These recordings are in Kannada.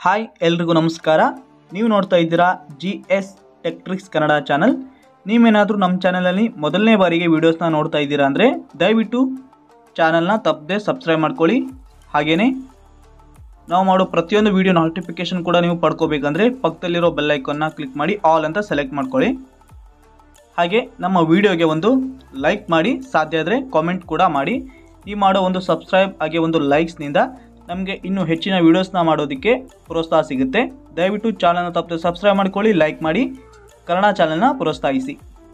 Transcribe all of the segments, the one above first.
ಹಾಯ್ ಎಲ್ರಿಗೂ ನಮಸ್ಕಾರ ನೀವು ನೋಡ್ತಾ ಇದ್ದೀರಾ G S techtricks Kannada channel ನೀವೇನಾದರೂ ನಮ್ಮ ಚಾನಲಲ್ಲಿ ಮೊದಲನೇ ಬಾರಿಗೆ ವೀಡಿಯೋಸ್ನ ನೋಡ್ತಾ ಇದ್ದೀರಾ ಅಂದರೆ ದಯವಿಟ್ಟು ಚಾನಲ್ನ ತಪ್ಪದೆ ಸಬ್ಸ್ಕ್ರೈಬ್ ಮಾಡ್ಕೊಳ್ಳಿ ಹಾಗೆಯೇ ನಾವು ಮಾಡೋ ಪ್ರತಿಯೊಂದು ವಿಡಿಯೋ ನೋಟಿಫಿಕೇಶನ್ ಕೂಡ ನೀವು ಪಡ್ಕೋಬೇಕಂದ್ರೆ ಪಕ್ಕದಲ್ಲಿರೋ ಬೆಲ್ ಐಕಾನ್ನ ಕ್ಲಿಕ್ ಮಾಡಿ ಆಲ್ ಅಂತ ಸೆಲೆಕ್ಟ್ ಮಾಡ್ಕೊಳ್ಳಿ ಹಾಗೆ ನಮ್ಮ ವಿಡಿಯೋಗೆ ಒಂದು ಲೈಕ್ ಮಾಡಿ ಸಾಧ್ಯ ಆದರೆ ಕಾಮೆಂಟ್ ಕೂಡ ಮಾಡಿ ನೀವು ಮಾಡೋ ಒಂದು ಸಬ್ಸ್ಕ್ರೈಬ್ ಹಾಗೆ ಒಂದು ಲೈಕ್ಸ್ನಿಂದ ನಮಗೆ ಇನ್ನೂ ಹೆಚ್ಚಿನ ವೀಡಿಯೋಸ್ನ ಮಾಡೋದಕ್ಕೆ ಪ್ರೋತ್ಸಾಹ ಸಿಗುತ್ತೆ ದಯವಿಟ್ಟು ಚಾನಲ್ನ ತಪ್ಪದೆ ಸಬ್ಸ್ಕ್ರೈಬ್ ಮಾಡ್ಕೊಳ್ಳಿ ಲೈಕ್ ಮಾಡಿ ಕನ್ನಡ ಚಾನಲ್ನ ಪ್ರೋತ್ಸಾಹಿಸಿ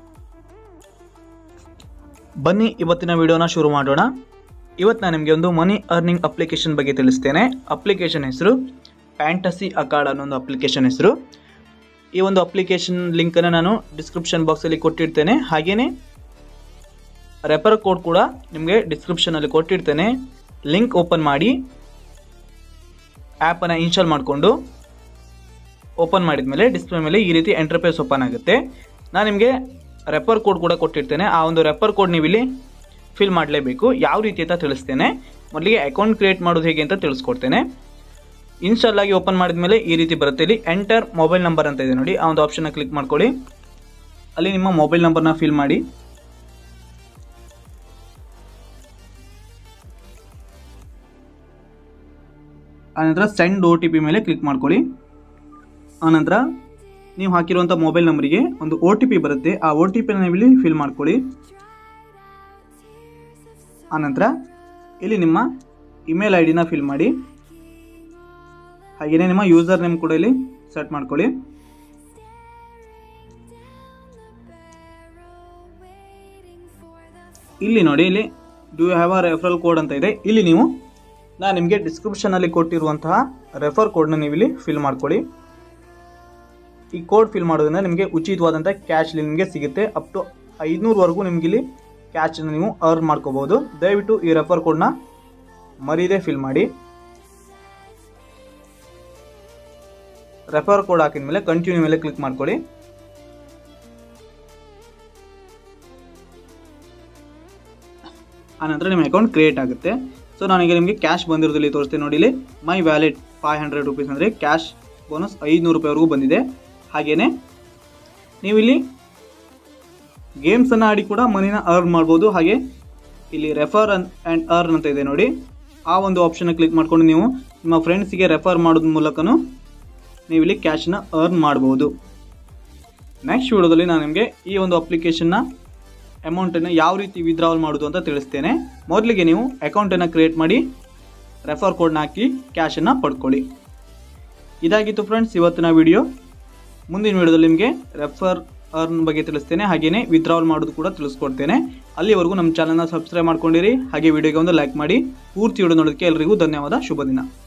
ಬನ್ನಿ ಇವತ್ತಿನ ವಿಡಿಯೋನ ಶುರು ಮಾಡೋಣ ಇವತ್ತು ನಾನು ನಿಮಗೆ ಒಂದು ಮನಿ ಅರ್ನಿಂಗ್ ಅಪ್ಲಿಕೇಶನ್ ಬಗ್ಗೆ ತಿಳಿಸ್ತೇನೆ ಅಪ್ಲಿಕೇಶನ್ ಹೆಸರು ಫ್ಯಾಂಟಸಿ ಅಕಾರ್ಡ್ ಅನ್ನೋ ಒಂದು ಅಪ್ಲಿಕೇಶನ್ ಹೆಸರು ಈ ಒಂದು ಅಪ್ಲಿಕೇಶನ್ ಲಿಂಕನ್ನು ನಾನು ಡಿಸ್ಕ್ರಿಪ್ಷನ್ ಬಾಕ್ಸಲ್ಲಿ ಕೊಟ್ಟಿರ್ತೇನೆ ಹಾಗೆಯೇ ರೆಫರ್ ಕೋಡ್ ಕೂಡ ನಿಮಗೆ ಡಿಸ್ಕ್ರಿಪ್ಷನಲ್ಲಿ ಕೊಟ್ಟಿರ್ತೇನೆ ಲಿಂಕ್ ಓಪನ್ ಮಾಡಿ ಆ್ಯಪನ್ನು ಇನ್ಸ್ಟಾಲ್ ಮಾಡಿಕೊಂಡು ಓಪನ್ ಮಾಡಿದ ಮೇಲೆ ಡಿಸ್ಪ್ಲೇ ಮೇಲೆ ಈ ರೀತಿ ಎಂಟರ್ಪೇಸ್ ಓಪನ್ ಆಗುತ್ತೆ ನಾನು ನಿಮಗೆ ರೆಫರ್ ಕೋಡ್ ಕೂಡ ಕೊಟ್ಟಿರ್ತೇನೆ ಆ ಒಂದು ರೆಫರ್ ಕೋಡ್ ನೀವು ಇಲ್ಲಿ ಫಿಲ್ ಮಾಡಲೇಬೇಕು ಯಾವ ರೀತಿ ಅಂತ ತಿಳಿಸ್ತೇನೆ ಮೊದಲಿಗೆ ಅಕೌಂಟ್ ಕ್ರಿಯೇಟ್ ಮಾಡೋದು ಹೇಗೆ ಅಂತ ತಿಳಿಸ್ಕೊಡ್ತೇನೆ ಇನ್ಸ್ಟಾಲ್ ಆಗಿ ಓಪನ್ ಮಾಡಿದ ಮೇಲೆ ಈ ರೀತಿ ಬರುತ್ತೆ ಇಲ್ಲಿ ಎಂಟರ್ ಮೊಬೈಲ್ ನಂಬರ್ ಅಂತ ಇದೆ ನೋಡಿ ಆ ಒಂದು ಆಪ್ಷನ್ನ ಕ್ಲಿಕ್ ಮಾಡ್ಕೊಳ್ಳಿ ಅಲ್ಲಿ ನಿಮ್ಮ ಮೊಬೈಲ್ ನಂಬರ್ನ ಫಿಲ್ ಮಾಡಿ ಆನಂತರ ಸೆಂಡ್ ಒ ಟಿ ಪಿ ಮೇಲೆ ಕ್ಲಿಕ್ ಮಾಡ್ಕೊಳ್ಳಿ ಆನಂತರ ನೀವು ಹಾಕಿರುವಂಥ ಮೊಬೈಲ್ ನಂಬರಿಗೆ ಒಂದು ಒ ಟಿ ಪಿ ಬರುತ್ತೆ ಆ ಒ ಟಿ ಪಿನ ನೀವು ಇಲ್ಲಿ ಫಿಲ್ ಮಾಡ್ಕೊಳ್ಳಿ ಆನಂತರ ಇಲ್ಲಿ ನಿಮ್ಮ ಇಮೇಲ್ ಐ ಡಿನ ಫಿಲ್ ಮಾಡಿ ಹಾಗೆಯೇ ನಿಮ್ಮ ಯೂಸರ್ ನೇಮ್ ಕೂಡ ಇಲ್ಲಿ ಸೆಟ್ ಮಾಡ್ಕೊಳ್ಳಿ ಇಲ್ಲಿ ನೋಡಿ ಇಲ್ಲಿ do you have a referral code ಅಂತ ಇದೆ ಇಲ್ಲಿ ನೀವು ನಾನು ನಿಮಗೆ ಡಿಸ್ಕ್ರಿಪ್ಷನಲ್ಲಿ ಕೊಟ್ಟಿರುವಂತಹ ರೆಫರ್ ಕೋಡ್ನ ನೀವು ಇಲ್ಲಿ ಫಿಲ್ ಮಾಡ್ಕೊಳ್ಳಿ ಈ ಕೋಡ್ ಫಿಲ್ ಮಾಡೋದ್ರಿಂದ ನಿಮಗೆ ಉಚಿತವಾದಂಥ ಕ್ಯಾಶ್ ನಿಮಗೆ ಸಿಗುತ್ತೆ ಅಪ್ ಟು ಐದುನೂರವರೆಗೂ ನಿಮಗೆ ಇಲ್ಲಿ ಕ್ಯಾಶನ್ನು ನೀವು ಅರ್ನ್ ಮಾಡ್ಕೋಬೋದು ದಯವಿಟ್ಟು ಈ ರೆಫರ್ ಕೋಡ್ನ ಮರೀದೆ ಫಿಲ್ ಮಾಡಿ ರೆಫರ್ ಕೋಡ್ ಹಾಕಿದ ಮೇಲೆ ಕಂಟಿನ್ಯೂ ಮೇಲೆ ಕ್ಲಿಕ್ ಮಾಡ್ಕೊಳ್ಳಿ ಆನಂತರ ನಿಮ್ಮ ಅಕೌಂಟ್ ಕ್ರಿಯೇಟ್ ಆಗುತ್ತೆ ಸೊ ನಾನೀಗ ನಿಮಗೆ ಕ್ಯಾಶ್ ಬಂದಿರೋದಲ್ಲಿ ತೋರಿಸ್ತೀನಿ ನೋಡಿ ಇಲ್ಲಿ my wallet five hundred rupees ಅಂದರೆ ಕ್ಯಾಶ್ ಬೋನಸ್ ಐದುನೂರು ರೂಪಾಯಿವರೆಗೂ ಬಂದಿದೆ ಹಾಗೆಯೇ ನೀವಿಲ್ಲಿ ಗೇಮ್ಸನ್ನು ಆಡಿ ಕೂಡ ಮನಿನ ಅರ್ನ್ ಮಾಡ್ಬೋದು ಹಾಗೆ ಇಲ್ಲಿ ರೆಫರ್ ಆ್ಯಂಡ್ ಅರ್ನ್ ಅಂತ ಇದೆ ನೋಡಿ ಆ ಒಂದು ಆಪ್ಷನ್ನ ಕ್ಲಿಕ್ ಮಾಡ್ಕೊಂಡು ನೀವು ನಿಮ್ಮ ಫ್ರೆಂಡ್ಸಿಗೆ ರೆಫರ್ ಮಾಡೋದ್ರ ಮೂಲಕನೂ ನೀವು ಇಲ್ಲಿ ಕ್ಯಾಶನ್ನ ಅರ್ನ್ ಮಾಡ್ಬೋದು ನೆಕ್ಸ್ಟ್ ವಿಡಿಯೋದಲ್ಲಿ ನಾನು ನಿಮಗೆ ಈ ಒಂದು ಅಪ್ಲಿಕೇಶನ್ನ ಅಮೌಂಟನ್ನು ಯಾವ ರೀತಿ ವಿತ್ಡ್ರಾವಲ್ ಮಾಡೋದು ಅಂತ ತಿಳಿಸ್ತೇನೆ ಮೊದಲಿಗೆ ನೀವು ಅಕೌಂಟನ್ನು ಕ್ರಿಯೇಟ್ ಮಾಡಿ ರೆಫರ್ ಕೋಡ್ನ ಹಾಕಿ ಕ್ಯಾಶನ್ನು ಪಡ್ಕೊಳ್ಳಿ ಇದಾಗಿತ್ತು ಫ್ರೆಂಡ್ಸ್ ಇವತ್ತಿನ ವಿಡಿಯೋ ಮುಂದಿನ ವಿಡಿಯೋದಲ್ಲಿ ನಿಮಗೆ ರೆಫರ್ ಅರ್ನ್ ಬಗ್ಗೆ ತಿಳಿಸ್ತೇನೆ ಹಾಗೆಯೇ ವಿತ್ಡ್ರಾವಲ್ ಮಾಡೋದು ಕೂಡ ತಿಳಿಸ್ಕೊಡ್ತೇನೆ ಅಲ್ಲಿವರೆಗೂ ನಮ್ಮ ಚಾನಲ್ನ ಸಬ್ಸ್ಕ್ರೈಬ್ ಮಾಡ್ಕೊಂಡಿರಿ ಹಾಗೆ ವಿಡಿಯೋಗೆ ಒಂದು ಲೈಕ್ ಮಾಡಿ ಪೂರ್ತಿ ವಿಡಿಯೋ ನೋಡೋದಕ್ಕೆ ಎಲ್ಲರಿಗೂ ಧನ್ಯವಾದ ಶುಭ ದಿನ